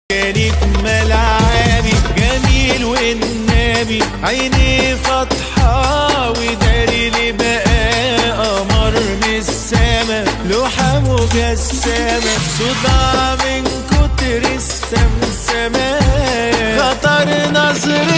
جالي في ملعبي جميل والنبي عيني فاتحة وداري لي بقى قمر من السما لوحة مجسمة صداع من كتر السمسمة خطر نظري